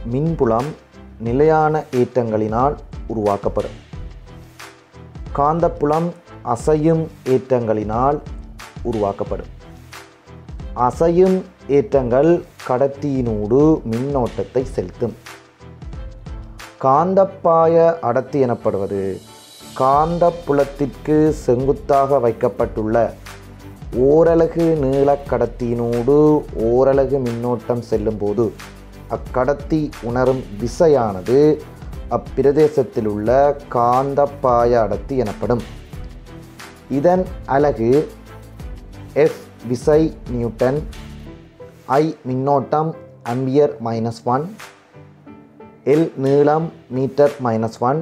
மின்புலம் நிலையான ஏற்றங்களினால் உருவாக்கப்படும் காந்தப்புலம் அசையும் ஏற்றங்களினால் உருவாக்கப்படும் அசையும் ஏற்றங்கள் கடத்தியினூடு மின்னோட்டத்தை செலுத்தும் காந்தப்பாய அடர்த்தி எனப்படுவது காந்தப்புலத்திற்கு செங்குத்தாக வைக்கப்பட்டுள்ள ஓரலகு நீளக் கடத்தியினூடு ஓரலகு மின்னோட்டம் செல்லும்போது அக்கடத்தி உணரும் விசையானது அப்பிரதேசத்தில் உள்ள காந்தப்பாய அடர்த்தி எனப்படும் இதன் அலகு எஃப் விசை நியூட்டன் ஐ மின்னோட்டம் அம்பியர் மைனஸ் ஒன் எல் நீளம் மீட்டர் மைனஸ் ஒன்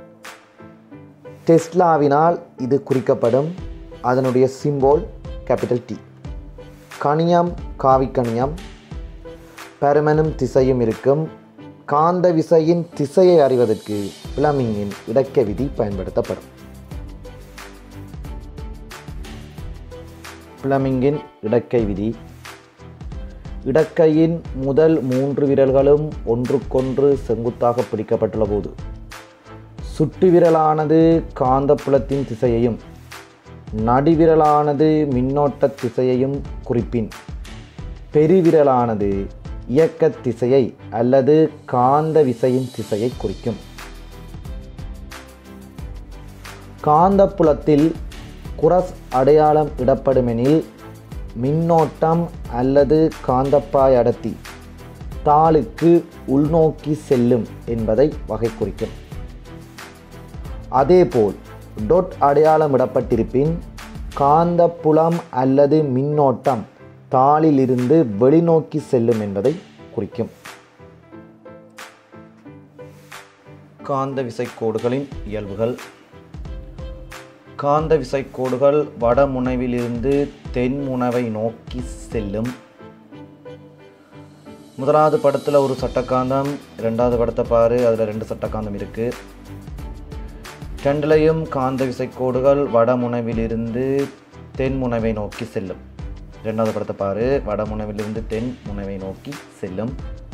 டெஸ்லாவினால் இது குறிக்கப்படும் அதனுடைய சிம்போல் கேபிட்டல் டி கணியம் காவிக்கணியம் பெருமனும் திசையும் இருக்கும் காந்த விசையின் திசையை அறிவதற்கு பிளமிங்கின் இடக்க விதி பயன்படுத்தப்படும் பிளமிங்கின் இடக்கை விதி இடக்கையின் முதல் மூன்று விரல்களும் ஒன்றுக்கொன்று செங்குத்தாக பிடிக்கப்பட்டுள்ள போது சுட்டு விரலானது காந்தப்புலத்தின் திசையையும் நடுவிரலானது மின்னோட்ட திசையையும் குறிப்பின் பெருவிரலானது இயக்க திசையை அல்லது காந்த விசையின் திசையை குறிக்கும் காந்தப்புலத்தில் குரஸ் அடையாளம் இடப்படுமெனில் மின்னோட்டம் அல்லது காந்தப்பாய் அடர்த்தி தாளுக்கு உள்நோக்கி செல்லும் என்பதை வகை குறிக்கும் அதேபோல் டொட் அடையாளம் இடப்பட்டிருப்பின் காந்தப்புலம் அல்லது மின்னோட்டம் தாளிலிருந்து வெளிநோக்கி செல்லும் என்பதை குறிக்கும் காந்த விசைக்கோடுகளின் இயல்புகள் காந்த விசைக்கோடுகள் வடமுனைவிலிருந்து தென்முனைவை நோக்கி செல்லும் முதலாவது படத்தில் ஒரு சட்டக்காந்தம் ரெண்டாவது படத்தை பாரு அதில் ரெண்டு சட்டக்காந்தம் இருக்குது ரெண்டுலையும் காந்த விசைக்கோடுகள் வடமுனைவிலிருந்து தென்முனைவை நோக்கி செல்லும் ரெண்டாவது படத்தை பாரு வடமுனைவிலிருந்து தென் முனைவை நோக்கி செல்லும்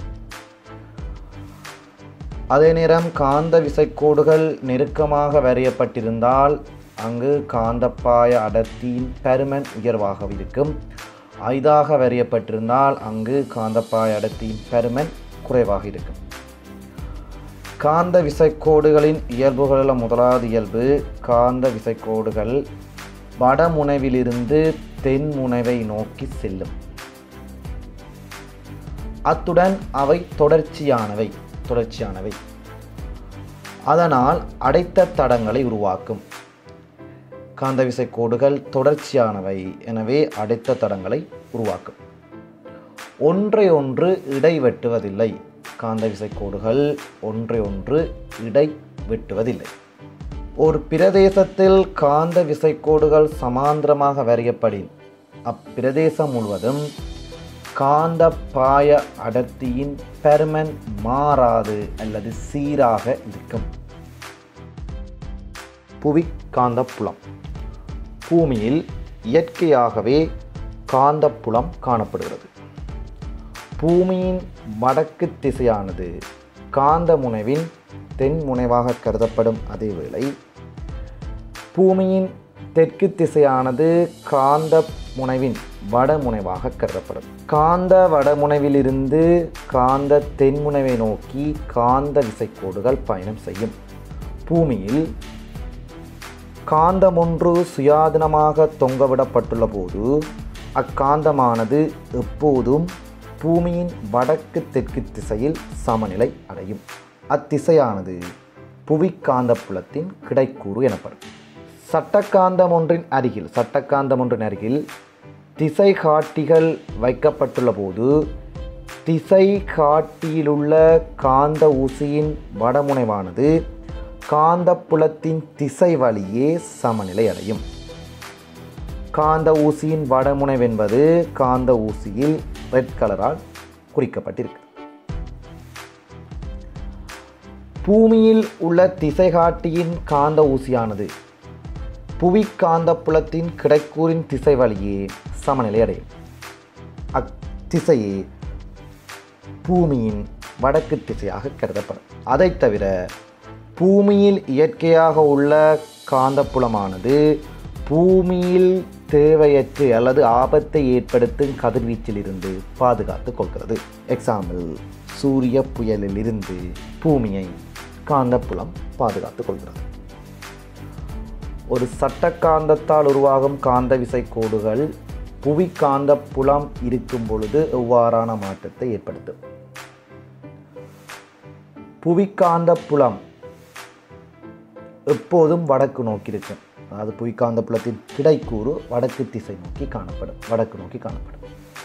அதே நேரம் காந்த விசைக்கோடுகள் நெருக்கமாக வரையப்பட்டிருந்தால் அங்கு காந்தப்பாய அடர்த்தியின் பருமன் உயர்வாக இருக்கும் ஐதாக வரையப்பட்டிருந்தால் அங்கு காந்தப்பாய அடர்த்தியின் பருமன் குறைவாக இருக்கும் காந்த விசைக்கோடுகளின் இயல்புகளில் முதலாவது இயல்பு காந்த விசைக்கோடுகள் வடமுனைவிலிருந்து தென்முனைவை நோக்கி செல்லும் அத்துடன் அவை தொடர்ச்சியானவை தொடர்ச்சியானவை அதனால் அடைத்த தடங்களை உருவாக்கும் காந்த விசைக்கோடுகள் தொடர்ச்சியானவை எனவே அடைத்த தடங்களை உருவாக்கும் ஒன்றை ஒன்று இடை வெட்டுவதில்லை காந்த விசைக்கோடுகள் ஒன்றை ஒன்று இடை வெட்டுவதில்லை ஒரு பிரதேசத்தில் காந்த விசைக்கோடுகள் சமாந்திரமாக வரையப்படின் அப்பிரதேசம் முழுவதும் காந்த பாய அடர்த்தியின் பெர்மன் மாறாது அல்லது சீராக இருக்கும் புவி காந்தப்புலம் பூமியில் இயற்கையாகவே காந்தப்புலம் காணப்படுகிறது பூமியின் வடக்கு திசையானது காந்த முனைவின் தென் முனைவாக கருதப்படும் அதேவேளை பூமியின் தெற்கு திசையானது காந்த முனைவின் வடமுனைவாக கருதப்படும் காந்த வடமுனைவிலிருந்து காந்த தென்முனைவை நோக்கி காந்த விசைக்கோடுகள் பயணம் செய்யும் பூமியில் காந்தம் ஒன்று சுயாதீனமாக தொங்கவிடப்பட்டுள்ள போது அக்காந்தமானது எப்போதும் பூமியின் வடக்கு தெற்கு திசையில் சமநிலை அடையும் அத்திசையானது புவிக்காந்தப்புலத்தின் கிடைக்கூறு எனப்படும் சட்டக்காந்தம் ஒன்றின் அருகில் சட்டக்காந்தம் ஒன்றின் அருகில் திசை காட்டிகள் வைக்கப்பட்டுள்ள போது திசை காட்டியிலுள்ள காந்த ஊசியின் வடமுனைவானது காந்தப்புலத்தின் திசை வழியே சமநிலை அடையும் காந்த ஊசியின் வடமுனைவென்பது காந்த ஊசியில் ரெட் கலரால் குறிக்கப்பட்டிருக்கு பூமியில் உள்ள திசைகாட்டியின் காந்த ஊசியானது புவி காந்தப்புலத்தின் கிடைக்கூறின் திசை வழியே சமநிலை அடையும் அத்திசையே பூமியின் வடக்கு திசையாக கருதப்படும் அதைத் தவிர பூமியில் இயற்கையாக உள்ள காந்தப்புலமானது பூமியில் தேவையற்று அல்லது ஆபத்தை ஏற்படுத்தும் கதிர்வீச்சிலிருந்து பாதுகாத்துக் கொள்கிறது எக்ஸாம்பிள் சூரிய புயலிலிருந்து பூமியை காந்தப்புலம் பாதுகாத்துக் கொள்கிறது ஒரு சட்டக்காந்தத்தால் உருவாகும் காந்த விசை கோடுகள் புவி காந்த புலம் இருக்கும் பொழுது எவ்வாறான மாற்றத்தை ஏற்படுத்தும் புவிக்காந்த புலம் எப்போதும் வடக்கு நோக்கி இருக்கும் அதாவது புவிக்காந்த புலத்தின் கிடைக்கூறு வடக்கு திசை நோக்கி காணப்படும் வடக்கு நோக்கி காணப்படும்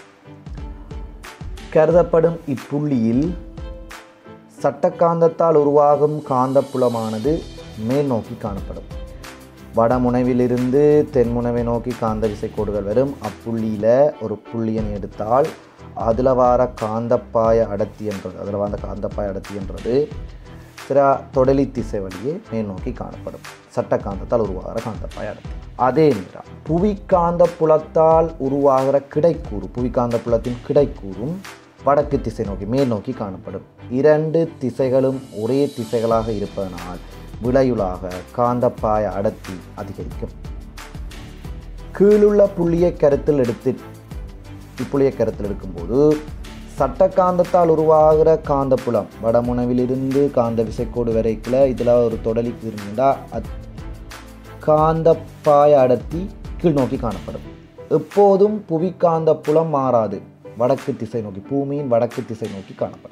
கருதப்படும் இப்புள்ளியில் சட்டக்காந்தத்தால் உருவாகும் காந்தப்புலமானது மேல் நோக்கி காணப்படும் வடமுனைவிலிருந்து தென்முனைவை நோக்கி காந்த விசை கோடுகள் வரும் அப்புள்ளியில் ஒரு புள்ளியனை எடுத்தால் அதில் வார காந்தப்பாய அடர்த்தி என்றது அதில் வந்த காந்தப்பாய அடர்த்தி என்றது சில தொடலி திசை வழியே மேல் நோக்கி காணப்படும் சட்ட காந்தத்தால் உருவாகிற காந்தப்பாய அடர்த்தி அதே நேரம் புவிக்காந்த புலத்தால் உருவாகிற கிடைக்கூறு புவிக்காந்த புலத்தின் கிடைக்கூறும் வடக்கு திசை நோக்கி மேல் நோக்கி காணப்படும் இரண்டு திசைகளும் ஒரே திசைகளாக இருப்பதனால் விளையுளாக காந்தப்பாய அடர்த்தி அதிகரிக்கும் கீழுள்ள புள்ளியை கருத்தில் எடுத்து இப்புள்ளியை கருத்தில் எடுக்கும்போது சட்டக்காந்தத்தால் உருவாகிற காந்தப்புலம் வடமுனைவிலிருந்து காந்த விசைக்கோடு வரைக்குள்ள இதில் ஒரு தொடலி இருந்தால் அத் காந்தப்பாய அடர்த்தி கீழ் நோக்கி காணப்படும் எப்போதும் புவிக்காந்த புலம் மாறாது வடக்கு திசை நோக்கி பூமியின் வடக்கு திசை நோக்கி காணப்படும்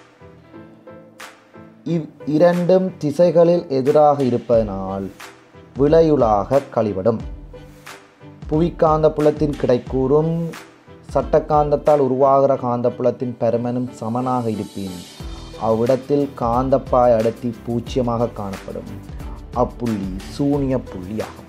இவ் இரண்டும் திசைகளில் எதிராக இருப்பதனால் விளையுளாக கழிவிடும் புவிக்காந்த புலத்தின் கிடைக்கூறும் சட்டக்காந்தத்தால் உருவாகிற காந்தப்புலத்தின் பருமனும் சமனாக இருப்பின் அவ்விடத்தில் காந்தப்பாய் அடர்த்தி பூச்சியமாக காணப்படும் அப்புள்ளி சூனிய புள்ளி ஆகும்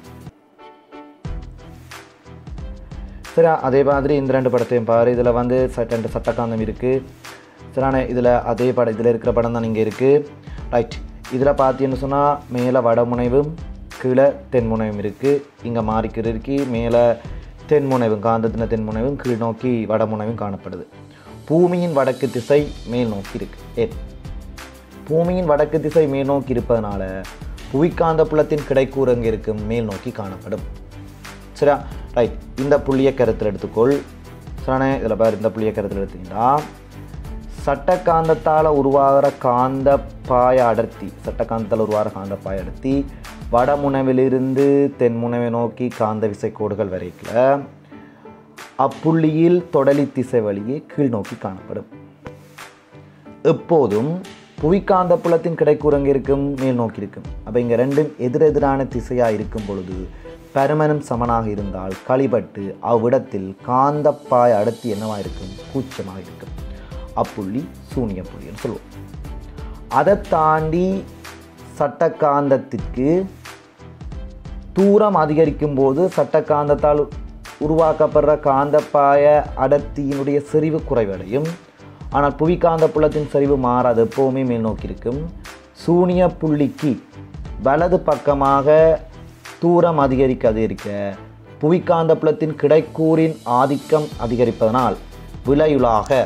சரி அதே மாதிரி இந்த ரெண்டு படத்தையும் பாரு இதில் வந்து ச- ரெண்டு சட்டக்காந்தம் இருக்குது சரியான இதில் அதே படம் இதில் இருக்கிற படம் தான் இங்கே இருக்குது ரைட் இதில் பார்த்தீங்கன்னு சொன்னால் மேலே வடமுனைவும் கீழே தென்முனைவும் இருக்குது இங்கே மாறிக்கிற இருக்கு மேலே தென்முனைவும் காந்தத்தின தென்முனைவும் கீழ் நோக்கி வடமுனைவும் காணப்படுது பூமியின் வடக்கு திசை மேல் நோக்கி இருக்குது ஏன் பூமியின் வடக்கு திசை மேல் நோக்கி இருப்பதனால புவிக்காந்த புலத்தின் கிடைக்கூறு அங்கே இருக்கும் மேல் நோக்கி காணப்படும் சரியா ரைட் இந்த புள்ளியை கருத்தில் எடுத்துக்கொள் சரியான இதில் பாரு இந்த புள்ளியை கருத்தில் எடுத்தீங்கன்னா சட்டக்காந்தத்தால் உருவாகிற காந்த பாய அடர்த்தி சட்டக்காந்தத்தால் உருவாகிற காந்த பாய அடர்த்தி வடமுனைவிலிருந்து தென்முனைவை நோக்கி காந்த விசை கோடுகள் வரைக்கல அப்புள்ளியில் தொடலி திசை வழியே கீழ் நோக்கி காணப்படும் எப்போதும் புவிக்காந்த புலத்தின் கிடைக்குறங்க இருக்கும் மேல் நோக்கி இருக்கும் அப்போ இங்கே ரெண்டும் எதிரெதிரான திசையாக இருக்கும் பொழுது பருமனும் சமனாக இருந்தால் களிபட்டு அவ்விடத்தில் காந்தப்பாய் அடர்த்தி என்னவாக இருக்கும் கூச்சமாக இருக்கும் அப்புள்ளி சூனிய புள்ளின்னு சொல்லுவோம் அதை தாண்டி சட்டக்காந்தத்திற்கு தூரம் அதிகரிக்கும் போது சட்டக்காந்தத்தால் உருவாக்கப்படுற காந்தப்பாய அடர்த்தியினுடைய செறிவு குறைவடையும் ஆனால் புவிக்காந்த புலத்தின் செறிவு மாறாது எப்போவுமே மேல் நோக்கி இருக்கும் சூனிய புள்ளிக்கு வலது பக்கமாக தூரம் அதிகரிக்க அதிகரிக்க புவிக்காந்த புலத்தின் கிடைக்கூறின் ஆதிக்கம் அதிகரிப்பதனால் விளையுளாக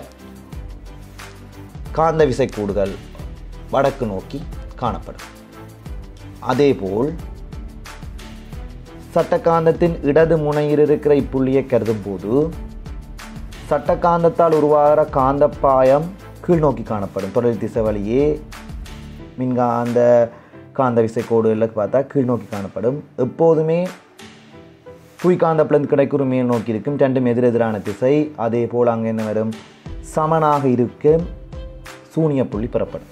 காந்த விசைக்கூடுகள் வடக்கு நோக்கி காணப்படும் அதேபோல் சட்டகாந்தத்தின் இடது முனையில் இருக்கிற இப்புள்ளியை கருதும் போது சட்டகாந்தத்தால் உருவாகிற காந்தப்பாயம் கீழ் நோக்கி காணப்படும் தொடர் திசை வழியே மின்காந்த காந்த விசை கோடுகளில் பார்த்தா கீழ் நோக்கி காணப்படும் எப்போதுமே புவிக்காந்த பிளந்து கிடைக்குறு மேல் நோக்கி இருக்கும் ரெண்டும் எதிரெதிரான திசை அதே போல் அங்கே என்ன வரும் சமனாக இருக்க சூனிய புள்ளி பெறப்படும்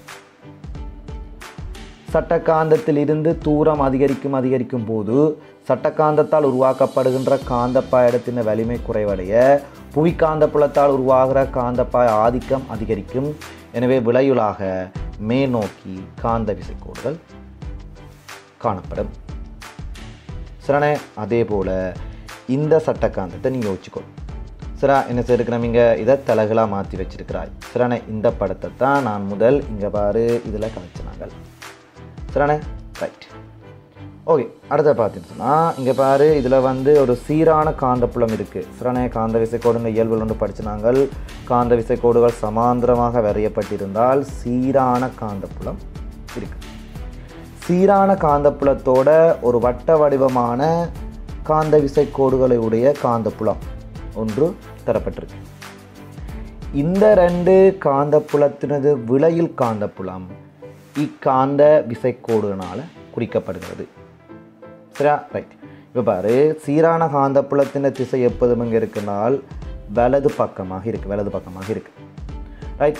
சட்டகாந்தத்தில் இருந்து தூரம் அதிகரிக்கும் அதிகரிக்கும் போது சட்டகாந்தத்தால் உருவாக்கப்படுகின்ற காந்தப்பாயிடத்தின் வலிமை குறைவடைய புவிக்காந்த புலத்தால் உருவாகிற காந்தப்பாய் ஆதிக்கம் அதிகரிக்கும் எனவே விளையுளாக மேல் நோக்கி காந்த விசைக்கோடுகள் காணப்படும் சரிண்ணே அதே போல் இந்த சட்டக்காந்தத்தை நீ யோசிச்சுக்கோ சரா என்ன செய்யிருக்கிறோம் இங்கே இதை தலகலாக மாற்றி வச்சிருக்கிறாய் சரிண்ணே இந்த படத்தை தான் நான் முதல் இங்கே பாரு இதில் காய்ச்சினாங்கள் சரிண்ணே ரைட் ஓகே அடுத்த பார்த்தீங்கன்னா இங்கே பாரு இதில் வந்து ஒரு சீரான காந்தப்புலம் இருக்குது சிறனே காந்த விசைக்கோடுங்க இயல்புகள் ஒன்று படிச்சு நாங்கள் காந்த விசைக்கோடுகள் சமாந்திரமாக வரையப்பட்டிருந்தால் சீரான காந்தப்புலம் இருக்கு சீரான காந்தப்புலத்தோட ஒரு வட்ட வடிவமான காந்த விசைக்கோடுகளை உடைய காந்தப்புலம் ஒன்று தரப்பட்டிருக்கு இந்த ரெண்டு காந்தப்புலத்தினது விளையில் காந்தப்புலம் இக்காந்த விசைக்கோடுனால குறிக்கப்படுகிறது சரியா ரைட் இப்போ பாரு சீரான காந்தப்புலத்தின திசை எப்போதும் இங்கே இருக்குனால் வலது பக்கமாக இருக்கு வலது பக்கமாக இருக்கு ரைட்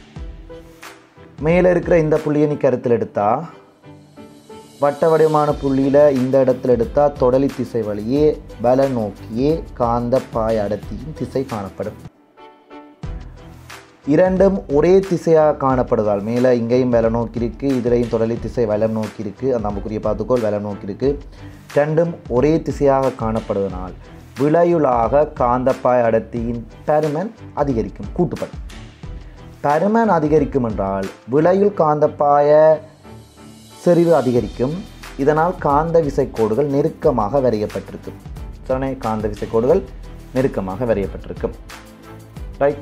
மேலே இருக்கிற இந்த புள்ளியை நீ கருத்தில் எடுத்தா வட்ட வடிவமான புள்ளியில் இந்த இடத்துல எடுத்தால் தொடலி திசை வழியே வல நோக்கியே காந்த பாய அடர்த்தியின் திசை காணப்படும் இரண்டும் ஒரே திசையாக காணப்படுவதால் மேலே இங்கேயும் வெலை நோக்கி இருக்கு இதுலேயும் தொடலி திசை வலம் நோக்கி இருக்கு அந்த அம்புக்குரிய பார்த்துக்கோள் வெலை நோக்கி இருக்கு ரெண்டும் ஒரே திசையாக காணப்படுவதனால் விளையுளாக காந்தப்பாய் அடர்த்தியின் பருமன் அதிகரிக்கும் கூட்டுப்படும் பருமன் அதிகரிக்கும் என்றால் விளையுள் காந்தப்பாய செறிவு அதிகரிக்கும் இதனால் காந்த விசைக்கோடுகள் நெருக்கமாக வரையப்பட்டிருக்கும் சொன்னே காந்த விசைக்கோடுகள் நெருக்கமாக வரையப்பட்டிருக்கும் ரைட்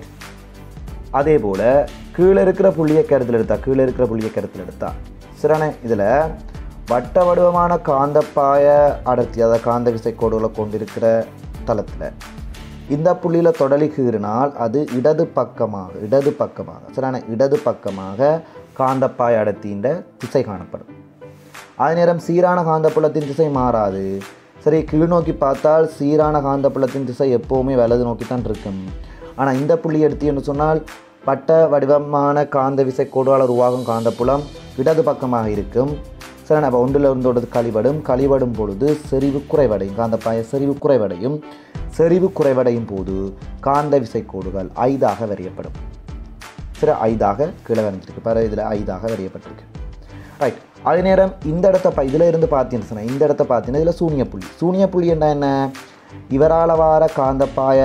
அதே போல் கீழே இருக்கிற புள்ளியை கருத்தில் எடுத்தா கீழே இருக்கிற புள்ளியை கருத்தில் எடுத்தா சிறனே இதில் வட்ட வடிவமான காந்தப்பாய அடர்த்தி அதாவது காந்த விசைக்கோடுகளை கொண்டிருக்கிற தளத்தில் இந்த புள்ளியில் தொடலி கீறினால் அது இடது பக்கமாக இடது பக்கமாக சரியான இடது பக்கமாக காந்தப்பாய அடர்த்தியின் திசை காணப்படும் அதே நேரம் சீரான காந்தப்புலத்தின் திசை மாறாது சரி கீழ் நோக்கி பார்த்தால் சீரான காந்தப்புலத்தின் திசை எப்போவுமே வலது நோக்கி தான் இருக்கும் ஆனால் இந்த புள்ளி எடுத்தீங்கன்னு சொன்னால் வட்ட வடிவமான காந்த விசை கோடுவால் உருவாகும் காந்தப்புலம் இடது பக்கமாக இருக்கும் சரி அப்போ ஒன்றில் இருந்தோடது கழிவடும் கழிவடும் பொழுது செறிவு குறைவடையும் காந்தப்பாய செறிவு குறைவடையும் செறிவு குறைவடையும் போது காந்த விசை கோடுகள் ஐதாக வரையப்படும் சரி ஐதாக கீழே வரைஞ்சிருக்கு பாரு இதில் ஐதாக வரையப்பட்டிருக்கு ரைட் அதே நேரம் இந்த இடத்த பா இதில் இருந்து பார்த்தீங்கன்னு சொன்னேன் இந்த இடத்த பார்த்தீங்கன்னா இதில் சூனிய புள்ளி சூனிய புள்ளி என்ன என்ன இவரால் வார காந்தப்பாய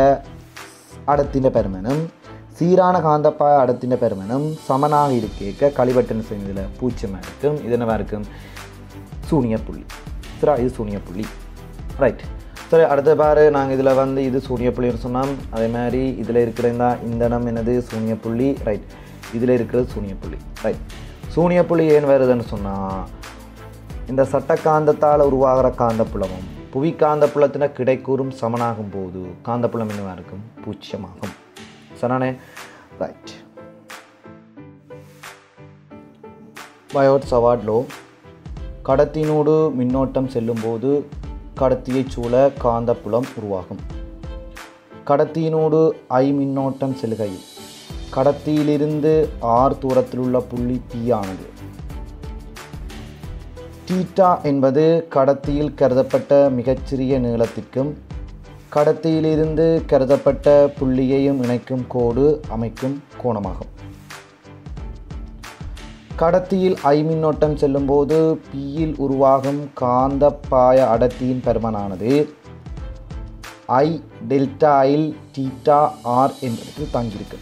அடத்தின பெருமனும் சீரான காந்தப்பாய அடத்தின பெருமனும் சமனாக இருக்கேக்க களிவட்டன் செய்ததில் பூச்சியமாக இருக்கும் இது என்னவா இருக்கும் சூனிய புள்ளி சரி இது சூனிய புள்ளி ரைட் சரி அடுத்த பாரு நாங்கள் இதில் வந்து இது சூனிய புள்ளின்னு சொன்னோம் அதே மாதிரி இதில் இருக்கிற இந்த இந்த இடம் என்னது சூனிய புள்ளி ரைட் இதில் இருக்கிறது சூனிய புள்ளி ரைட் சூனிய புள்ளி ஏன் வருதுன்னு சொன்னால் இந்த சட்ட காந்தத்தால் உருவாகிற காந்தப்புலமும் புவி காந்தப்புலத்தின கிடைக்கூறும் சமனாகும் போது காந்தப்புலம் என்னவா இருக்கும் பூச்சியமாகும் சனானே ரைட் பயோட் சவாட்லோ கடத்தினோடு மின்னோட்டம் செல்லும்போது கடத்தியைச் சூழ காந்தப்புலம் உருவாகும் கடத்தியினோடு ஐ மின்னோட்டம் செல்கையில் கடத்தியிலிருந்து ஆர் தூரத்தில் உள்ள புள்ளி P ஆனது தீட்டா என்பது கடத்தியில் கருதப்பட்ட மிகச்சிறிய நீளத்திற்கும் கடத்தியிலிருந்து கருதப்பட்ட புள்ளியையும் இணைக்கும் கோடு அமைக்கும் கோணமாகும் கடத்தியில் ஐ மின்னோட்டம் செல்லும்போது பியில் உருவாகும் காந்த பாய அடர்த்தியின் பருமனானது I delta l theta r என்பதற்கு தங்கியிருக்கு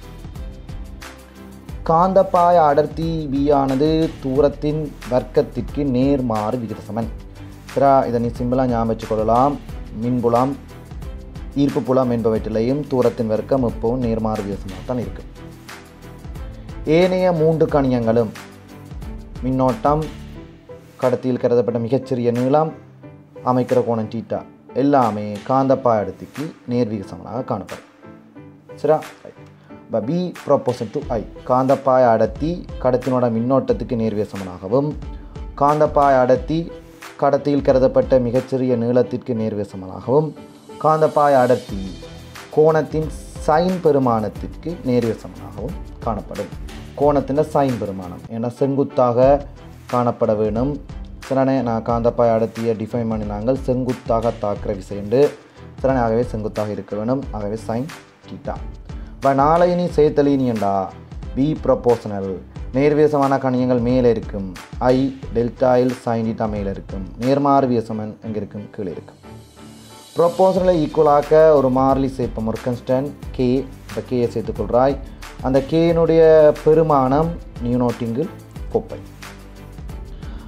காந்தப்பாய அடர்த்தி V ஆனது தூரத்தின் வர்க்கத்திற்கு நேர்மாறு விகிதசமன் சரா இதை நீ சிம்பிளாக ஞாபகம் வச்சுக்கொள்ளலாம் மின்புலம் ஈர்ப்பு புலம் என்பவற்றிலையும் தூரத்தின் வர்க்கம் எப்பவும் நேர்மாறு விகிதசமாக தான் இருக்கும் ஏனைய மூன்று கணியங்களும் மின்னோட்டம் கடத்தியில் கருதப்பட்ட மிகச்சிறிய நீளம் அமைக்கிற கோணம் டீட்டா எல்லாமே காந்தப்பாய அடர்த்திக்கு நேர்விகிதசமனாக காணப்படும் சரியா இப்போ பி ப்ரொப்போசன் டு ஐ காந்தப்பாய அடர்த்தி கடத்தினோட மின்னோட்டத்துக்கு நேர்வியசமனாகவும் காந்தப்பாய அடர்த்தி கடத்தியில் கருதப்பட்ட மிகச்சிறிய நீளத்திற்கு நேர்வியசமனாகவும் காந்தப்பாய அடர்த்தி கோணத்தின் சைன் பெருமானத்திற்கு நேர்வியசமனாகவும் காணப்படும் கோணத்தின் சைன் பெருமானம் ஏன்னா செங்குத்தாக காணப்பட வேணும் சிறனே நான் காந்தப்பாய அடர்த்தியை டிஃபைன் பண்ணினாங்கள் செங்குத்தாக தாக்குற விசைண்டு சிறனே ஆகவே செங்குத்தாக இருக்க வேணும் ஆகவே சைன் டீட்டா இப்போ நாளை நீ சேர்த்தலினியண்டா பி ப்ரொபோஷனல் நேர்வியசமான கணியங்கள் மேலே இருக்கும் ஐ டெல்டாயில் சைன் டீட்டா மேலே இருக்கும் நேர்மாறு வியசமன் எங்கே இருக்கும் கீழே இருக்கும் ப்ரொப்போசனலை ஈக்குவலாக்க ஒரு மாறிலி சேர்ப்போம் ஒரு கன்ஸ்டன்ட் கே இந்த கேயை சேர்த்துக்கொள்கிறாய் அந்த கேயினுடைய பெருமானம் நியூனோட்டிங்கில் கோப்பை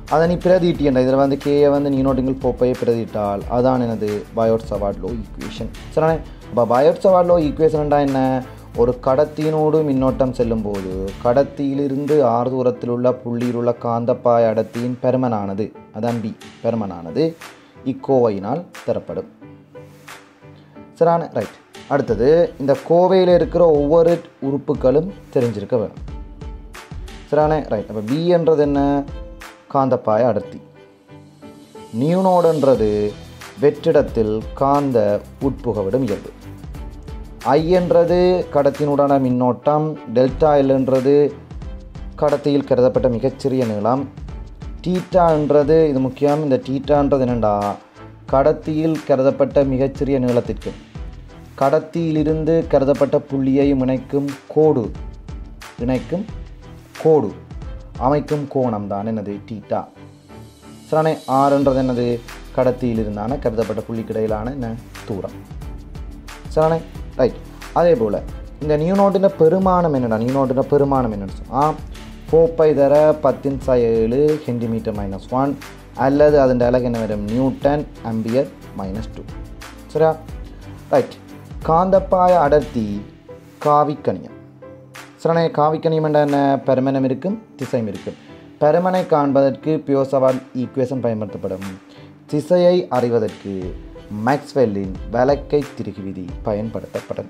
அதை நீ பிரதிட்டியன்ற இதில் வந்து கேயை வந்து நீ நோட்டிங்கள் போப்பையை பிரதிட்டால் அதான் எனது பயோட் சவாட் லோ ஈக்குவேஷன் சரிண்ணே அப்போ பயோட் சவாட் லோ ஈக்குவேஷன்டா என்ன ஒரு கடத்தியினோடு மின்னோட்டம் செல்லும்போது கடத்தியிலிருந்து ஆறு தூரத்தில் உள்ள புள்ளியில் உள்ள காந்தப்பாய் அடர்த்தியின் பெருமனானது அதான் பி பெருமனானது இக்கோவையினால் தரப்படும் சரியான ரைட் அடுத்தது இந்த கோவையில் இருக்கிற ஒவ்வொரு உறுப்புகளும் தெரிஞ்சிருக்க வேணும் சரியான ரைட் அப்போ பி என்றது என்ன காந்தப்பாய அடர்த்தி நியூனோடுன்றது வெற்றிடத்தில் காந்த உட்புகவிடும் இயல்பு ஐ என்றது கடத்தினுடான மின்னோட்டம் டெல்டா எல் என்றது கடத்தியில் கருதப்பட்ட மிகச்சிறிய நீளம் டீட்டா என்றது இது முக்கியம் இந்த டீட்டான்றது என்னண்டா கடத்தியில் கருதப்பட்ட மிகச்சிறிய நீளத்திற்கு கடத்தியிலிருந்து கருதப்பட்ட புள்ளியை இணைக்கும் கோடு இணைக்கும் கோடு அமைக்கும் கோணம் தான் என்னது டீட்டா சரணை ஆறுன்றது என்னது கடத்தியிலிருந்தான கருதப்பட்ட புள்ளிக்கு இடையிலான என்ன தூரம் சரணை ரைட் அதே போல் இந்த நியூனோட்டின பெருமானம் என்னடா நியூனோட்டின பெருமானம் என்னன்னு சொன்னால் ஃபோர் பை தர பத்தின் ச ஏழு சென்டிமீட்டர் மைனஸ் ஒன் அல்லது அதன் அழகு என்ன வரும் நியூட்டன் அம்பியர் மைனஸ் டூ சரியா ரைட் காந்தப்பாய அடர்த்தி காவிக்கணியம் சரணை காவிக்கணியம் என்ற என்ன பெருமனம் இருக்கும் திசையும் இருக்கும் பெருமனை காண்பதற்கு பியோசவால் ஈக்குவேஷன் பயன்படுத்தப்படும் திசையை அறிவதற்கு மேக்ஸ்வெல்லின் வலக்கை திருகு விதி பயன்படுத்தப்படும்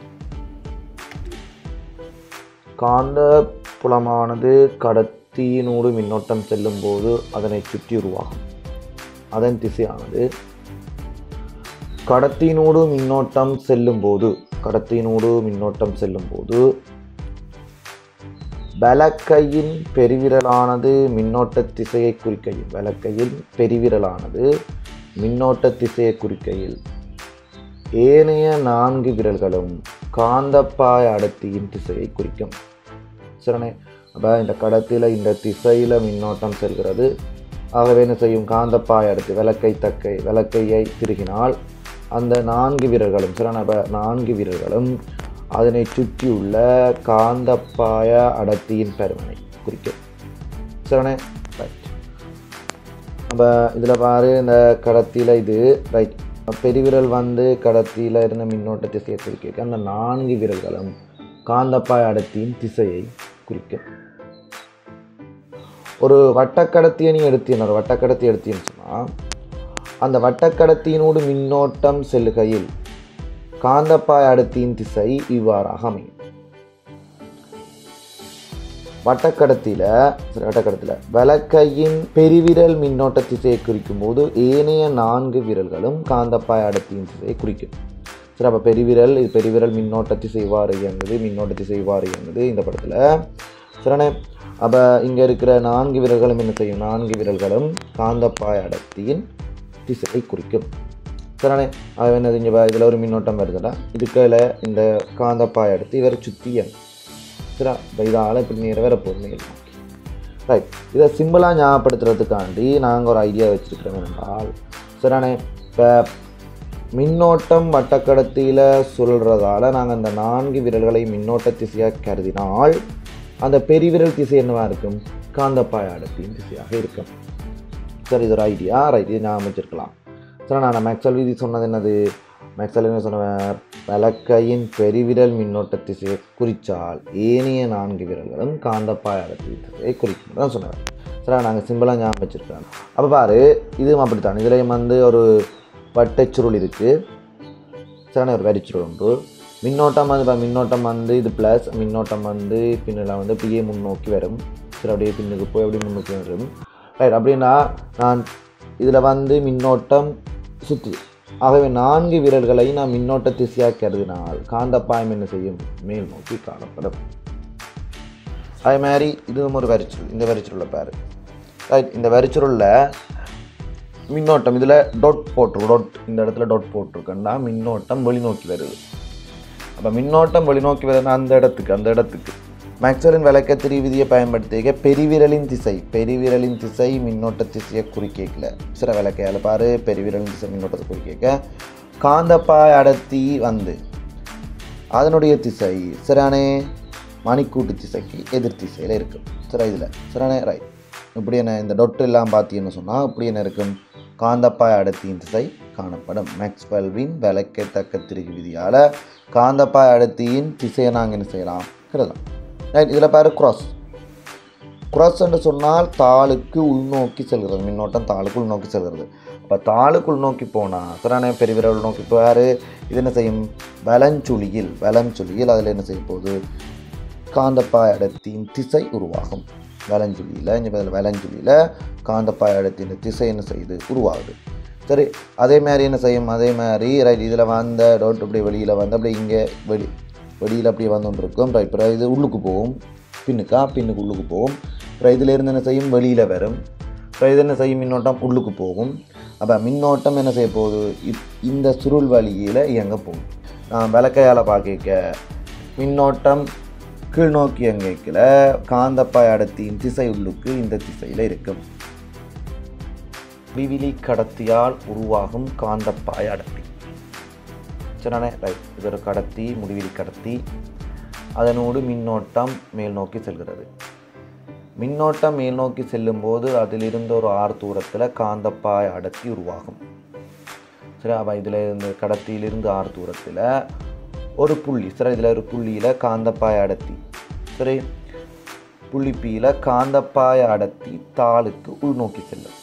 காந்த புலமானது கடத்தியினூடு மின்னோட்டம் செல்லும் போது அதனை சுற்றி உருவாகும் அதன் திசையானது கடத்தியினூடு மின்னோட்டம் செல்லும் போது கடத்தியினூடு மின்னோட்டம் செல்லும் போது வலக்கையின் பெருவிரலானது மின்னோட்ட திசையை குறிக்கையில் வலக்கையின் பெருவிரலானது மின்னோட்ட திசையை குறிக்கையில் ஏனைய நான்கு விரல்களும் காந்தப்பாய அடர்த்தியின் திசையை குறிக்கும் சரிண்ணே அப்போ இந்த கடத்தியில் இந்த திசையில் மின்னோட்டம் செல்கிறது ஆகவே என்ன செய்யும் காந்தப்பாய அடர்த்தி விளக்கை தக்கை விளக்கையை திருகினால் அந்த நான்கு வீரர்களும் சரிண்ணே அப்போ நான்கு வீரர்களும் அதனை சுற்றியுள்ள காந்தப்பாய அடர்த்தியின் பெருமனை குறிக்கும் சரிண்ணே ரைட் நம்ம இதில் பாரு இந்த கடத்தியில் இது ரைட் பெருவிரல் வந்து கடத்தியில் இருந்த மின்னோட்ட திசையை குறிக்க அந்த நான்கு விரல்களும் காந்தப்பாய் அடர்த்தியின் திசையை குறிக்கும் ஒரு வட்டக்கடத்தியை நீ எடுத்தீங்க ஒரு வட்டக்கடத்தி எடுத்தீங்கன்னு சொன்னால் அந்த வட்டக்கடத்தியினோடு மின்னோட்டம் செல்லுகையில் காந்தப்பாய் அடர்த்தியின் திசை இவ்வாறாக அமையும் வட்டக்கடத்தியில் சரி வட்டக்கடத்தில் வலக்கையின் பெருவிரல் மின்னோட்ட திசையை குறிக்கும் போது ஏனைய நான்கு விரல்களும் காந்தப்பாய் அடர்த்தியின் திசையை குறிக்கும் சரி அப்போ பெருவிரல் இது பெருவிரல் மின்னோட்ட திசை இவ்வாறு இயங்குது மின்னோட்ட திசை இவ்வாறு இயங்குது இந்த படத்தில் சரிண்ணே அப்போ இங்கே இருக்கிற நான்கு விரல்களும் என்ன செய்யும் நான்கு விரல்களும் காந்தப்பாய் அடர்த்தியின் திசையை குறிக்கும் சரிண்ணே அது என்னது இங்கே இதில் ஒரு மின்னோட்டம் வருதுடா இதுக்குள்ள இந்த காந்தப்பாய் அடர்த்தி இவரை சுற்றி இயங்கும் சரி இப்போ இதால் இப்படி நேரம் வேற போகுது ரைட் இதை சிம்பிளாக ஞாபகப்படுத்துறதுக்காண்டி நாங்கள் ஒரு ஐடியா வச்சுருக்கிறோம் என்றால் சரிண்ணே இப்போ மின்னோட்டம் வட்டக்கடத்தியில் சுழல்றதால நாங்கள் அந்த நான்கு விரல்களை மின்னோட்ட திசையாக கருதினால் அந்த பெருவிரல் திசை என்னவாக இருக்கும் காந்தப்பாய அடர்த்தியின் திசையாக இருக்கும் சரி இது ஒரு ஐடியா ரைட் இது ஞாபகம் வச்சிருக்கலாம் சரி நான் மேக்ஸல் விதி சொன்னது என்னது மேக்ஸல் என்ன சொன்னவன் வலக்கையின் பெருவிரல் மின்னோட்ட திசையை குறித்தால் ஏனைய நான்கு விரல்களும் காந்தப்பாய அடர்த்தியின் திசையை குறிக்கும் தான் சொன்னேன் சரி நாங்கள் சிம்பிளாக ஞாபகம் வச்சுருக்கோம் அப்போ பாரு இதுவும் அப்படித்தான் இதுலேயும் வந்து ஒரு வட்டைச்சுருள் இருக்குது சரியான ஒரு வரிச்சுருள் உண்டு மின்னோட்டம் வந்து இப்போ மின்னோட்டம் வந்து இது ப்ளஸ் மின்னோட்டம் வந்து பின்னில் வந்து அப்படியே முன்னோக்கி வரும் சரி அப்படியே பின்னுக்கு போய் அப்படியே முன்னோக்கி வரும் ரைட் அப்படின்னா நான் இதில் வந்து மின்னோட்டம் சுற்றுது ஆகவே நான்கு விரல்களை நான் மின்னோட்ட திசையாக கருதினால் காந்தப்பாயம் என்ன செய்யும் மேல் நோக்கி காணப்படும் அதே மாதிரி இதுவும் ஒரு வரிச்சுருள் இந்த வரிச்சுருளை பாரு ரைட் இந்த வரிச்சுருளில் மின்னோட்டம் இதில் டொட் போட்டிருக்கு டொட் இந்த இடத்துல டொட் போட்டிருக்கேன்னா மின்னோட்டம் வெளிநோக்கி வருது அப்போ மின்னோட்டம் வெளிநோக்கி வருதுன்னா அந்த இடத்துக்கு அந்த இடத்துக்கு மேக்ஸ்வெலின் விளக்கத்திரி விதியை பயன்படுத்திக்க பெருவிரலின் திசை பெருவிரலின் திசை மின்னோட்ட திசையை குறிக்கல சில விளக்கையால் பாரு பெருவிரலின் திசை மின்னோட்டத்தை குறிக்க காந்தப்பாய் அடர்த்தி வந்து அதனுடைய திசை சிறானே மணிக்கூட்டு திசைக்கு எதிர் திசையில் இருக்கும் சிற இதில் சிறானே ரைட் இப்படி என்ன இந்த டொட்டு எல்லாம் பார்த்தீங்கன்னு சொன்னால் இப்படி என்ன இருக்கும் காந்தப்பாய் அடர்த்தியின் திசை காணப்படும் மேக்ஸ்வெல்வின் விளக்கத்தக்க திருகு விதியால் காந்தப்பாய் அடர்த்தியின் திசையை நாங்கள் என்ன செய்யலாம் எழுதலாம் ரைட் இதில் பாரு cross cross என்று சொன்னால் தாளுக்கு உள்நோக்கி செல்கிறது மின்னோட்டம் தாளுக்கு உள்நோக்கி செல்கிறது அப்போ தாளுக்கு உள்நோக்கி போனால் சிறான பெருவிரல் உள்நோக்கி போவார் இது என்ன செய்யும் வலஞ்சுழியில் வலஞ்சுழியில் அதில் என்ன செய்ய போகுது காந்தப்பாய் அடர்த்தியின் திசை உருவாகும் வலஞ்சுழியில் இங்கே பதில் வலஞ்சுழியில் காந்தப்பாய் அடர்த்தியின் திசை என்ன செய்யுது உருவாகுது சரி அதே மாதிரி என்ன செய்யும் அதே மாதிரி ரைட் இதில் வந்த டோட் இப்படி வெளியில் வந்து அப்படி இங்கே வெளி வெளியில் அப்படியே வந்து இருக்கும் ரைட் அப்புறம் இது உள்ளுக்கு போகும் பின்னுக்கா பின்னுக்கு உள்ளுக்கு போகும் அப்புறம் இதில் இருந்து என்ன செய்யும் வெளியில் வரும் அப்புறம் இது என்ன செய்யும் மின்னோட்டம் உள்ளுக்கு போகும் அப்போ மின்னோட்டம் என்ன செய்ய போகுது இப் இந்த சுருள் வழியில் இயங்க போகும் நான் விளக்கையால் பார்க்க மின்னோட்டம் கீழ்நோக்கி இயங்கிக்கல காந்தப்பாய் அடர்த்தியின் திசை உள்ளுக்கு இந்த திசையில் இருக்கும் விவிலி கடத்தியால் உருவாகும் காந்தப்பாய் அடர்த்தி சரிண்ணே ரைட் இது ஒரு கடத்தி முடிவிலி கடத்தி அதனோடு மின்னோட்டம் மேல் நோக்கி செல்கிறது மின்னோட்டம் மேல் நோக்கி செல்லும்போது அதிலிருந்து ஒரு ஆறு தூரத்தில் காந்தப்பாய் அடர்த்தி உருவாகும் சரி அப்போ இதில் இந்த கடத்தியிலிருந்து ஆறு தூரத்தில் ஒரு புள்ளி சரி இதில் ஒரு புள்ளியில் காந்தப்பாய் அடர்த்தி சரி புள்ளி பியில் காந்தப்பாய் அடர்த்தி தாளுக்கு உள்நோக்கி செல்லும்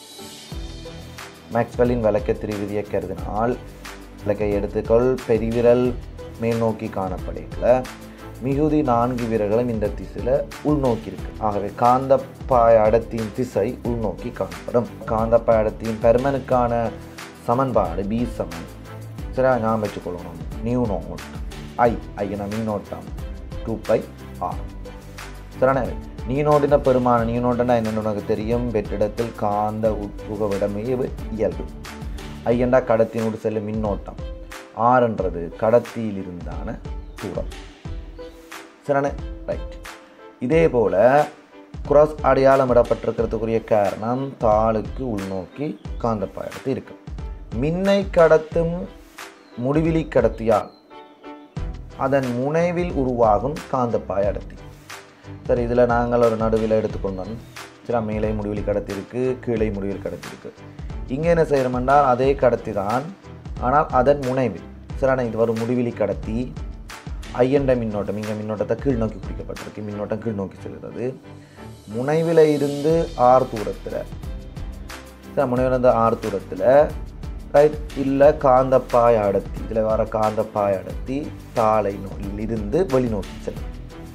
மேக்ஸ்வெல்லின் விளக்க திருவிதியை கருதினால் விளக்கை எடுத்துக்கொள் பெருவிரல் மேல் நோக்கி காணப்படையில் மிகுதி நான்கு விரல்களும் இந்த திசையில் உள்நோக்கி இருக்கு ஆகவே காந்தப்பாய அடர்த்தியின் திசை உள்நோக்கி காணப்படும் காந்தப்பாய அடர்த்தியின் பெருமனுக்கான சமன்பாடு பி சமன் சரி ஞாபகம் வச்சுக்கொள்ளணும் நியூ நோட் ஐ ஐயன மின்னோட்டம் டூ பை ஆர் சரிண்ணே நீனோடின பெருமான நீனோடனா என்னென்னு உனக்கு தெரியும் வெற்றிடத்தில் காந்த உட்புகவிடமே இயல்பு ஐயண்டா கடத்தினோடு செல்லும் மின்னோட்டம் ஆறுன்றது கடத்தியில் இருந்தான தூரம் சரிண்ணே ரைட் இதே போல் குராஸ் அடையாளம் இடப்பட்டிருக்கிறதுக்குரிய காரணம் தாளுக்கு உள்நோக்கி காந்தப்பாயத்து இருக்கும் மின்னை கடத்தும் முடிவிலி கடத்தியால் அதன் முனைவில் உருவாகும் காந்தப்பாய் அடர்த்தி சரி இதில் நாங்கள் ஒரு நடுவில் எடுத்துக்கொண்டோம் சரி மேலே முடிவிலி கடத்தி இருக்குது கீழே முடிவில் கடத்தி இருக்குது இங்கே என்ன செய்கிறோம்னா அதே கடத்தி தான் ஆனால் அதன் முனைவில் சரி இது ஒரு முடிவிலி கடத்தி ஐயண்ட மின்னோட்டம் இங்கே மின்னோட்டத்தை கீழ் நோக்கி குறிக்கப்பட்டிருக்கு மின்னோட்டம் கீழ் நோக்கி செல்கிறது முனைவில் இருந்து ஆறு தூரத்தில் சரி முனைவில் இருந்து ஆறு தூரத்தில் ரைட் இல்லை காந்தப்பாய் அடர்த்தி இதில் வர காந்தப்பாய் அடர்த்தி தாளை நோயில் இருந்து வெளிநோக்கி செல்லும்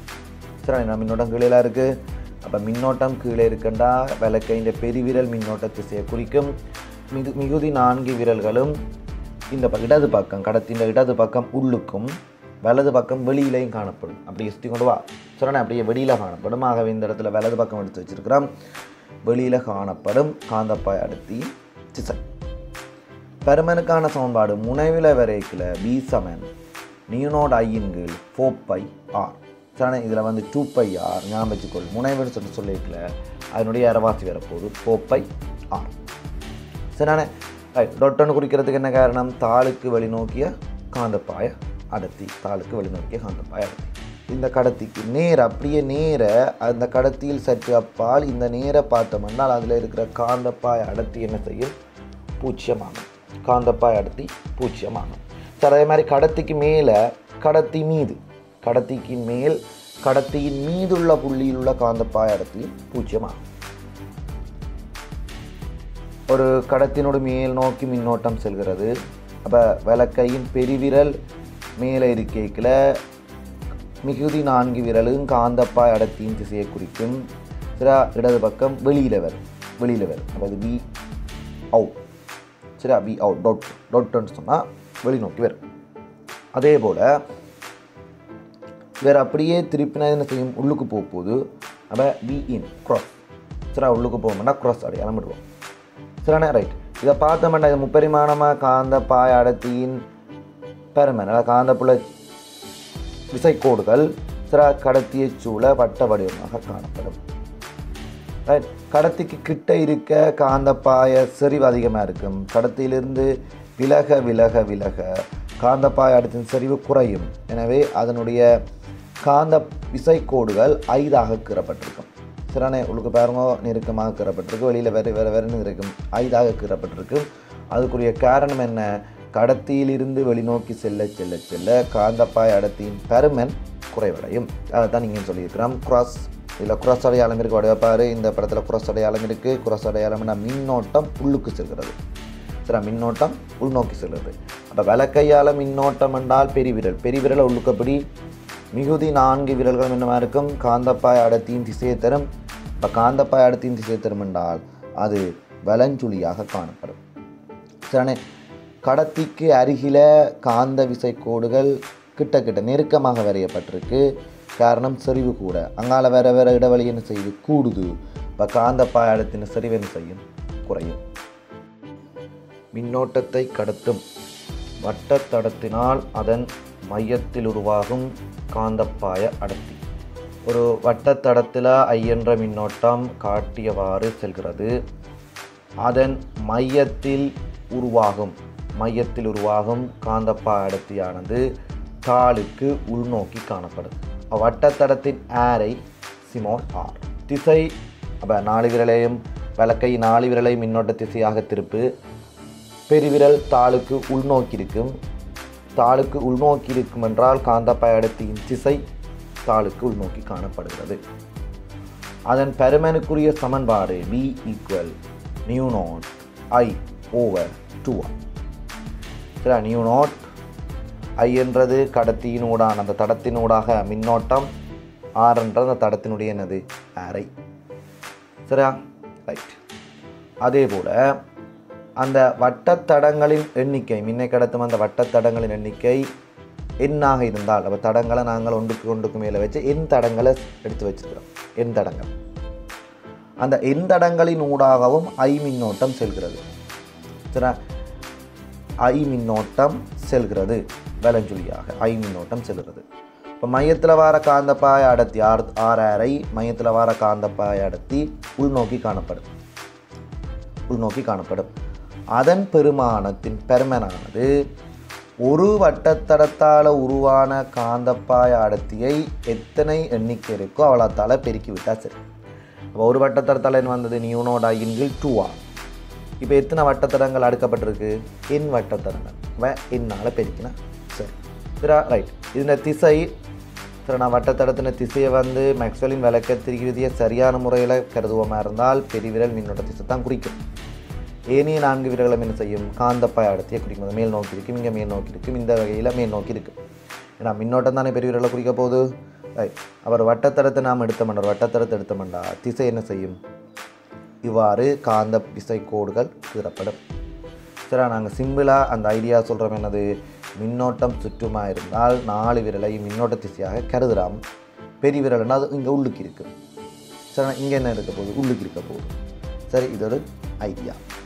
சரி நம்ம மின்னோட்டம் கீழே இருக்குது அப்போ மின்னோட்டம் கீழே இருக்குண்டா விளக்க இந்த பெருவிரல் மின்னோட்ட திசையை குறிக்கும் மிகு மிகுதி நான்கு விரல்களும் இந்த ப- இடது பக்கம் கடத்தின் இடது பக்கம் உள்ளுக்கும் வலது பக்கம் வெளியிலையும் காணப்படும் அப்படி எஸ்டி கொண்டு வா சொன்னேன் அப்படியே வெளியில் காணப்படும் ஆகவே இந்த இடத்துல வலது பக்கம் எடுத்து வச்சிருக்கிறோம் வெளியில் காணப்படும் காந்தப்பாய் அடர்த்தி திசை பெருமனுக்கான சமன்பாடு முனைவில் வரைக்கில் பி சமன் நியூனோட் ஐயின் கீழ் ஃபோர் பை ஆர் சரிண்ணே இதில் வந்து டூ பை ஆர் ஞாபகம் வச்சுக்கொள் முனைவர் சொல்லி சொல்லியிருக்கல அதனுடைய அரைவாசி வரப்போகுது ஃபோர் பை ஆர் சரிண்ணே ரைட் டொட்டன்னு குறிக்கிறதுக்கு என்ன காரணம் தாளுக்கு வெளிநோக்கிய காந்தப்பாய அடர்த்தி தாளுக்கு வெளிநோக்கிய காந்தப்பாய அடர்த்தி இந்த கடத்திக்கு நேர அப்படியே நேர அந்த கடத்தியில் சற்று அப்பால் இந்த நேர பார்த்தோம்னால் அதில் இருக்கிற காந்தப்பாய அடர்த்தி என்ன செய்யும் பூச்சியமாகும் காந்தப்பாய் அடர்த்தி பூச்சியமாகும் சரி அதே மாதிரி கடத்திக்கு மேலே கடத்தி மீது கடத்திக்கு மேல் கடத்தியின் மீதுள்ள புள்ளியில் உள்ள காந்தப்பாய் அடர்த்தி பூச்சியமாகும் ஒரு கடத்தினோடு மேல் நோக்கி மின்னோட்டம் செல்கிறது அப்போ விளக்கையின் பெருவிரல் மேலே இருக்கைக்கில் மிகுதி நான்கு விரலும் காந்தப்பாய் அடர்த்தியின் திசையை குறிக்கும் சில இடது பக்கம் வெளியில் வரும் வெளியில் வரும் அப்போ அது பி அவுட் சரியா பி அவுட் டொட் டொட்டுன்னு சொன்னால் வெளிநோக்கி வரும் அதே போல் வேறு அப்படியே திருப்பினா என்ன செய்யும் உள்ளுக்கு போக போகுது அப்போ பி இன் க்ராஸ் சரி உள்ளுக்கு போகணும்னா க்ராஸ் அடையாளம் விடுவோம் சரிண்ணே ரைட் இதை பார்த்தோம்னா இது முப்பரிமாணமாக காந்த பாய அடர்த்தியின் பெருமன் அதாவது காந்தப்புல விசைக்கோடுகள் சிற கடத்தியை சூழ வட்ட வடிவமாக காணப்படும் ரைட் கடத்திக்கு கிட்ட இருக்க காந்தப்பாய செறிவு அதிகமாக இருக்கும் கடத்தியிலிருந்து விலக விலக விலக காந்தப்பாய அடுத்தின் செறிவு குறையும் எனவே அதனுடைய காந்த விசைக்கோடுகள் ஐதாக கீறப்பட்டிருக்கும் சிறானே உங்களுக்கு பாருங்க நெருக்கமாக கீறப்பட்டிருக்கு வெளியில் வேறு வேறு வேறுன்னு இருக்கும் ஐதாக கீறப்பட்டிருக்கு அதுக்குரிய காரணம் என்ன கடத்தியிலிருந்து வெளிநோக்கி செல்ல செல்ல செல்ல காந்தப்பாய் அடர்த்தியின் பருமன் குறைவடையும் அதை தான் நீங்கள் சொல்லியிருக்கிறோம் cross இதில் குரஸ் அடையாளம் இருக்கு வடிவப்பாரு இந்த படத்தில் குரஸ் அடையாளம் இருக்குது குரஸ் அடையாளம்னா மின்னோட்டம் உள்ளுக்கு செல்கிறது சரி மின்னோட்டம் உள்நோக்கி செல்கிறது அப்போ வலக்கையால் மின்னோட்டம் என்றால் பெரிவிரல் பெரிவிரலை உள்ளுக்கப்படி மிகுதி நான்கு விரல்களும் என்னவா இருக்கும் காந்தப்பாய் அடர்த்தியின் திசையை தரும் இப்போ காந்தப்பாய் அடர்த்தியின் திசையை தரும் என்றால் அது வலஞ்சுழியாக காணப்படும் சரிண்ணே கடத்திக்கு அருகில காந்த விசை கோடுகள் கிட்ட கிட்ட நெருக்கமாக வரையப்பட்டிருக்கு காரணம் செறிவு கூட அங்கால வேற வேற இடைவெளி என்ன செய்யுது கூடுது இப்போ காந்தப்பாய் அடர்த்தின செறிவு என்ன செய்யும் குறையும் மின்னோட்டத்தை கடத்தும் வட்டத்தடத்தினால் அதன் மையத்தில் உருவாகும் காந்தப்பாய அடர்த்தி ஒரு வட்டத்தடத்தில் ஐ என்ற மின்னோட்டம் காட்டியவாறு செல்கிறது அதன் மையத்தில் உருவாகும் மையத்தில் உருவாகும் காந்தப்பாய அடர்த்தியானது தாளுக்கு உள்நோக்கி காணப்படும் வட்டத்தடத்தின் ஆரை சிமோன் ஆர் திசை அப்போ நாலு விரலையும் வலக்கை நாலு விரலை மின்னோட்ட திசையாக திருப்பு பெருவிரல் தாளுக்கு உள்நோக்கி இருக்கும் தாளுக்கு உள்நோக்கி இருக்கும் என்றால் காந்தப்பாய் அடர்த்தியின் திசை தாளுக்கு உள்நோக்கி காணப்படுகிறது அதன் பருமனுக்குரிய சமன்பாடு v equal mu naught I over two சரி நியூ நாட் ஐ என்றது கடத்தியினூடான அந்த தடத்தினூடாக மின்னோட்டம் ஆர் என்ற அந்த தடத்தினுடைய என்னது அரை சரியா ரைட் அதே போல் அந்த வட்டத்தடங்களின் எண்ணிக்கை மின்னை கடத்தும் அந்த வட்டத்தடங்களின் எண்ணிக்கை எண்ணாக இருந்தால் அப்போ தடங்களை நாங்கள் ஒன்றுக்கு ஒன்றுக்கு மேலே வச்சு எண் தடங்களை எடுத்து வச்சிருக்கிறோம் எண் தடங்கள் அந்த எண் தடங்களின் ஊடாகவும் ஐ மின்னோட்டம் செல்கிறது சரியா ஐ மின்னோட்டம் செல்கிறது வலஞ்சுழியாக ஐ மின்னோட்டம் செல்கிறது இப்போ மையத்தில் வர காந்தப்பாய அடர்த்தி ஆர் ஆறாரை மையத்தில் வர காந்தப்பாய அடர்த்தி உள்நோக்கி காணப்படும் உள்நோக்கி காணப்படும் அதன் பெருமானத்தின் பெருமனானது ஒரு வட்டத்தடத்தால் உருவான காந்தப்பாய அடர்த்தியை எத்தனை எண்ணிக்கை இருக்கோ அவ்வளோத்தால் பெருக்கி விட்டால் சரி அப்போ ஒரு வட்டத்தடத்தால் என்ன வந்தது நியூனோட் ஐன்கள் டூ ஆர் இப்போ எத்தனை வட்டத்தடங்கள் அடுக்கப்பட்டிருக்கு என் வட்டத்தடங்கள் வ என்னால் பெருக்கினா சரி சரி ரைட் இதில் திசை சரி நான் வட்டத்தடத்தின திசையை வந்து மேக்ஸ்வெலின் விளக்க விதியை சரியான முறையில் கருதுவோமா இருந்தால் பெருவிரல் மின்னோட்ட திசை தான் குறிக்கும் ஏனைய நான்கு விரல்களும் என்ன செய்யும் காந்தப்பாய் அடர்த்தியை குறிக்கும் அது மேல் நோக்கி இருக்கும் இங்கே மேல் நோக்கி இருக்கும் இந்த வகையில் மேல் நோக்கி இருக்கும் ஏன்னா மின்னோட்டம் தானே பெரிய விரலை குறிக்க போகுது ரைட் அவர் வட்டத்தடத்தை நாம் எடுத்தோம்னா வட்டத்தடத்தை எடுத்தோம்னா திசை என்ன செய்யும் இவ்வாறு காந்த விசை கோடுகள் கீறப்படும் சரி நாங்கள் சிம்பிளாக அந்த ஐடியா சொல்கிறோம் என்னது மின்னோட்டம் சுற்றுமா இருந்தால் நாலு விரலை மின்னோட்ட திசையாக கருதுறாம் பெரிய விரல்னா அது இங்கே உள்ளுக்கு இருக்குது சரி இங்கே என்ன இருக்க போகுது உள்ளுக்கு இருக்க போகுது சரி இது ஒரு ஐடியா